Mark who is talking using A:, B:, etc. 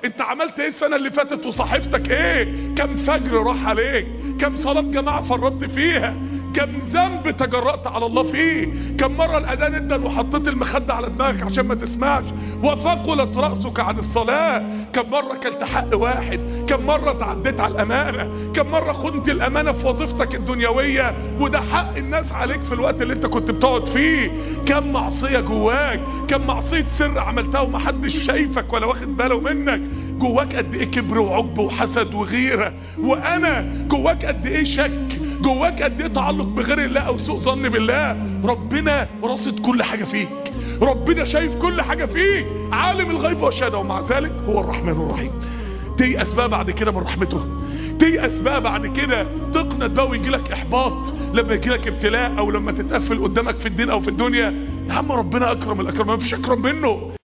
A: انت عملت ايه السنة اللي فاتت وصحيفتك ايه كم فجر راح عليك كم صلاة جماعة فرطت فيها كم ذنب تجرأت على الله فيه كم مرة الأذان ادن وحطيت المخدة على دماغك عشان ما تسمعش وثقلت رأسك عن الصلاة كم مرة كلت حق واحد كم مرة تعديت على الأمانة كم مرة خنت الأمانة في وظيفتك الدنيوية وده حق الناس عليك في الوقت اللي انت كنت بتقعد فيه كم معصية جواك كم معصية سر عملتها ومحدش شايفك ولا واخد باله منك جواك قد ايه كبر وعجب وحسد وغيرة وانا جواك قد ايه شك جواك قد ايه تعلق بغير الله او سوء ظن بالله ربنا راصد كل حاجة فيك ربنا شايف كل حاجة فيك عالم الغيب والشهادة ومع ذلك هو الرحمن الرحيم تيأس بقى بعد كده من رحمته تيأس بقى بعد كده تقنط بقى ويجي لك احباط لما يجي لك ابتلاء او لما تتقفل قدامك في الدين او في الدنيا يا عم ربنا اكرم الاكرم ما فيش اكرم منه